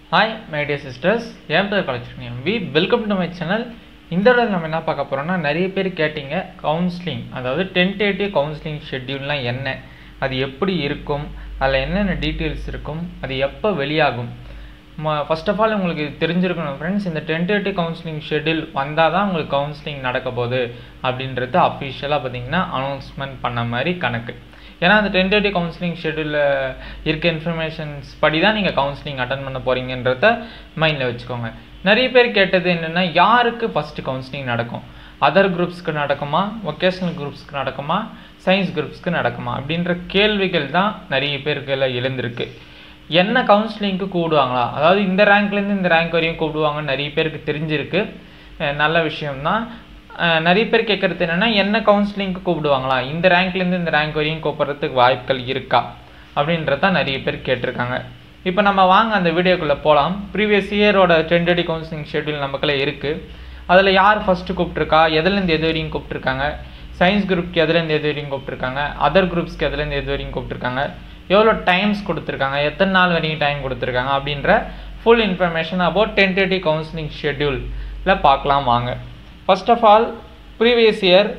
hi my dear sisters என் பேர் collection we welcome to my channel இந்த இடத்துல நம்ம என்ன பார்க்க போகிறோம்னா நிறைய பேர் கேட்டிங்க கவுன்சிலிங் அதாவது டென்டேட்டிவ் கவுன்சிலிங் ஷெட்யூல்னால் என்ன அது எப்படி இருக்கும் அதில் என்னென்ன டீட்டெயில்ஸ் இருக்கும் அது எப்போ வெளியாகும் ஃபர்ஸ்ட் ஆஃப் ஆல் உங்களுக்கு தெரிஞ்சிருக்கணும் ஃப்ரெண்ட்ஸ் இந்த டென்டேட்டிவ் கவுன்சிலிங் ஷெட்யூல் வந்தால் தான் உங்களுக்கு கவுன்சிலிங் நடக்க போகுது அப்படின்றது அஃபிஷியலாக பார்த்தீங்கன்னா அனௌன்ஸ்மெண்ட் பண்ண மாதிரி கணக்கு ஏன்னா அந்த டென்டேட்டிவ் கவுன்சிலிங் ஷெட்யூலில் இருக்க இன்ஃபர்மேஷன்ஸ் படி தான் நீங்கள் கவுன்சிலிங் அட்டன் பண்ண போகிறீங்கன்றத மைண்டில் வச்சுக்கோங்க நிறைய பேர் கேட்டது என்னென்னா யாருக்கு ஃபஸ்ட்டு கவுன்சிலிங் நடக்கும் அதர் குரூப்ஸ்க்கு நடக்குமா ஒகேஷ்னல் குரூப்ஸ்க்கு நடக்குமா சயின்ஸ் குரூப்ஸ்க்கு நடக்குமா அப்படின்ற கேள்விகள் தான் நிறைய பேருக்குள்ள எழுந்திருக்கு என்ன கவுன்சிலிங்க்கு கூப்பிடுவாங்களா அதாவது இந்த ரேங்க்லேருந்து இந்த ரேங்க் வரையும் கூப்பிடுவாங்கன்னு நிறைய பேருக்கு தெரிஞ்சிருக்கு அஹ் நல்ல விஷயம்தான் அஹ் நிறைய பேர் கேட்குறது என்னென்னா என்ன கவுன்சிலிங்க்கு கூப்பிடுவாங்களா இந்த ரேங்க்லேருந்து இந்த ரேங்க் வரையும் கூப்பிட்றதுக்கு வாய்ப்புகள் இருக்கா அப்படின்றத நிறைய பேர் கேட்டிருக்காங்க இப்போ நம்ம வாங்க அந்த வீடியோக்குள்ளே போகலாம் ப்ரீவியஸ் இயரோட டென்டடி கவுன்சிலிங் ஷெட்யூல் நமக்குள்ள இருக்குது அதில் யார் ஃபஸ்ட்டு கூப்பிட்ருக்கா எதுலேருந்து எது வரையும் கூப்பிட்ருக்காங்க சயின்ஸ் குரூப்க்கு எதுலேருந்து எது வரையும் கூப்பிட்ருக்காங்க அதர் குரூப்ஸ்க்கு எதுலேருந்து எது வரையும் கூப்பிட்ருக்காங்க எவ்வளோ டைம்ஸ் கொடுத்துருக்காங்க எத்தனை நாள் வரைக்கும் டைம் கொடுத்துருக்காங்க அப்படின்ற full information about tentative counselling ஷெட்யூலில் பார்க்கலாம் வாங்க first of all previous year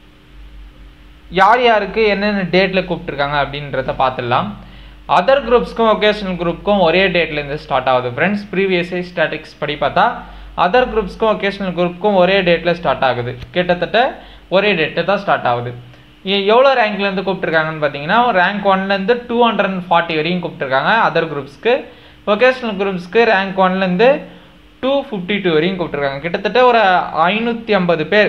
யார் யாருக்கு என்னென்ன டேட்டில் கூப்பிட்ருக்காங்க அப்படின்றத பார்த்துடலாம் அதர் குரூப்ஸ்க்கும் ஒகேஷனல் குரூப்புக்கும் ஒரே டேட்லேருந்து ஸ்டார்ட் ஆகுது ஃப்ரெண்ட்ஸ் ப்ரீவியஸ் இயர் ஸ்டாட்டிக்ஸ் படி பார்த்தா அதர் குரூப்ஸ்க்கும் ஒகேஷனல் குரூப்புக்கும் ஒரே டேட்டில் ஸ்டார்ட் ஆகுது கிட்டத்தட்ட ஒரே டேட்டு தான் ஸ்டார்ட் ஆகுது எ- எவ்வளோ ரேங்க்லேருந்து கூப்பிட்ருக்காங்கன்னு பார்த்தீங்கன்னா ரேங்க் ஒன்லேருந்து டூ ஹண்ட்ரட் அண்ட் ஃபார்ட்டி வரையும் கூப்பிட்ருக்காங்க அதர் குரூப்ஸ்க்கு ஒகேஷனல் குரூப்ஸ்க்கு ரேங்க் ஒன்லேருந்து டூ ஃபிஃப்டி டூ வரையும் கூப்பிட்ருக்காங்க கிட்டத்தட்ட ஒரு ஐநூற்றி ஐம்பது பேர்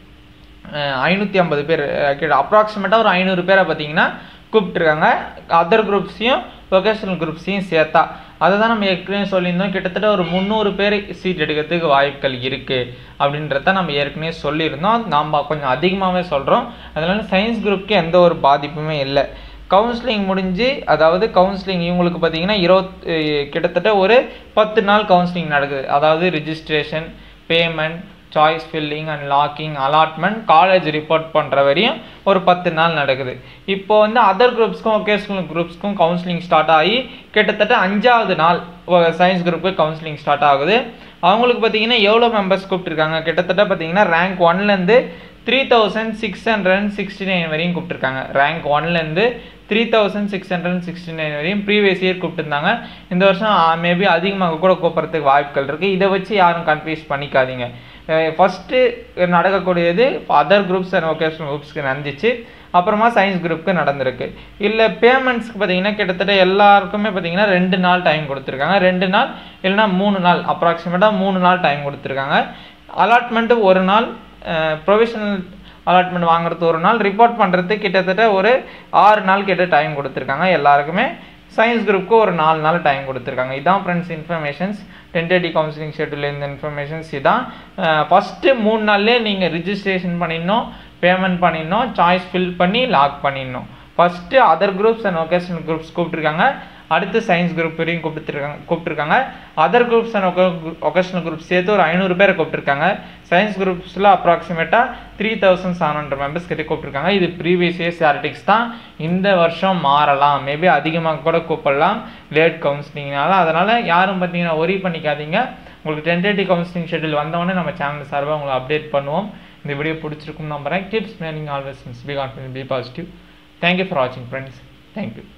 ஐநூற்றி ஐம்பது பேர் அப்ராக்சிமேட்டாக ஒரு ஐநூறு பேரை பார்த்தீங்கன்னா கூப்பிட்ருக்காங்க அதர் குரூப்ஸையும் வொகேஷனல் குரூப்ஸையும் சேர்த்தா அதை தான் நம்ம ஏற்கனவே சொல்லியிருந்தோம் கிட்டத்தட்ட ஒரு முந்நூறு பேர் சீட் எடுக்கிறதுக்கு வாய்ப்புகள் இருக்குது அப்படின்றத நம்ம ஏற்கனவே சொல்லியிருந்தோம் நாம் கொஞ்சம் அதிகமாகவே சொல்கிறோம் அதனால சயின்ஸ் குரூப்க்கு எந்த ஒரு பாதிப்புமே இல்லை கவுன்சிலிங் முடிஞ்சு அதாவது கவுன்சிலிங் இவங்களுக்கு பார்த்தீங்கன்னா இருபத் கிட்டத்தட்ட ஒரு பத்து நாள் கவுன்சிலிங் நடக்குது அதாவது registration payment choice filling and locking allotment college report பண்ணுற வரையும் ஒரு பத்து நாள் நடக்குது இப்போ வந்து அதர் குரூப்ஸ்க்கும் ஒகேஷனல் குரூப்ஸ்க்கும் கவுன்சிலிங் ஸ்டார்ட் ஆகி கிட்டத்தட்ட அஞ்சாவது நாள் சயின்ஸ் குரூப்புக்கு கவுன்சிலிங் ஸ்டார்ட் ஆகுது அவங்களுக்கு பார்த்தீங்கன்னா எவ்வளோ மெம்பர்ஸ் கூப்பிட்டுருக்காங்க கிட்டத்தட்ட பார்த்தீங்கன்னா ரேங்க் ஒன்லேருந்து three thousand six hundred and sixty nine வரையும் கூப்பிட்டுருக்காங்க ரேங்க் ஒன்லேருந்து three thousand six hundred and sixty nine வரையும் ப்ரீவியஸ் இயர் கூப்பிட்டுருந்தாங்க இந்த வருஷம் மேபி அதிகமாக கூட கூப்பிட்றதுக்கு வாய்ப்புகள் இருக்குது இதை வச்சு யாரும் கன்ஃபியூஸ் பண்ணிக்காதீங்க ஃபஸ்ட்டு நடக்கக்கூடியது அதர் குரூப்ஸ் அண்ட் ஒகேஷனல் குரூப்ஸ்க்கு நடந்துச்சு அப்புறமா சயின்ஸ் குரூப்புக்கு நடந்திருக்கு இல்லை பேமெண்ட்ஸ்க்கு பார்த்தீங்கன்னா கிட்டத்தட்ட எல்லாருக்குமே பார்த்தீங்கன்னா ரெண்டு நாள் டைம் கொடுத்துருக்காங்க ரெண்டு நாள் இல்லைன்னா மூணு நாள் அப்ராக்சிமேட்டாக மூணு நாள் டைம் கொடுத்துருக்காங்க அலாட்மெண்ட்டு ஒரு நாள் ப்ரொவிஷனல் அலாட்மெண்ட் வாங்குறது ஒரு நாள் ரிப்போர்ட் பண்ணுறது கிட்டத்தட்ட ஒரு ஆறு நாள் கிட்ட டைம் கொடுத்துருக்காங்க எல்லாருக்குமே சயின்ஸ் குரூப்புக்கு ஒரு நாலு நாள் டைம் கொடுத்துருக்காங்க இதான் friends informations tentative counselling schedule இந்த இன்ஃபர்மேஷன்ஸ் இதான் ஃபஸ்ட்டு மூணு நாள்லேயே நீங்கள் ரிஜிஸ்ட்ரேஷன் பண்ணிடணும் பேமெண்ட் பண்ணிடணும் சாய்ஸ் ஃபில் பண்ணி லாக் பண்ணிடணும் first other groups and vocational groups கூப்பிட்ருக்காங்க அடுத்து சயின்ஸ் குரூப் வரையும் கூப்பிட்டுருக்காங்க கூப்பிட்டுருக்காங்க other groups and vocational group சேர்த்து ஒரு ஐநூறு பேரை கூப்பிட்டுருக்காங்க சயின்ஸ் குரூப்ஸில் அப்ராக்சிமேட்டாக three thousand seven hundred members கிட்ட கூப்பிட்டுருக்காங்க இது ப்ரீவியஸ் இயர் ஸ்டாட்டிக்ஸ் தான் இந்த வருஷம் மாறலாம் மேபி அதிகமாக கூட கூப்பிடலாம் லேட் கவுன்சிலிங்னால அதனால் யாரும் பார்த்தீங்கன்னா ஒரி பண்ணிக்காதீங்க உங்களுக்கு டென்டேட்டிவ் கவுன்சிலிங் ஷெட்யூல் வந்தவொடனே நம்ம சேனல் சார்பாக உங்களை அப்டேட் பண்ணுவோம் இந்த வீடியோ பிடிச்சிருக்கும் நம்புறேன் டிப்ஸ் மேனிங் always be confident be positive thank you for வாட்சிங் ஃப்ரெண்ட்ஸ் தேங்க்யூ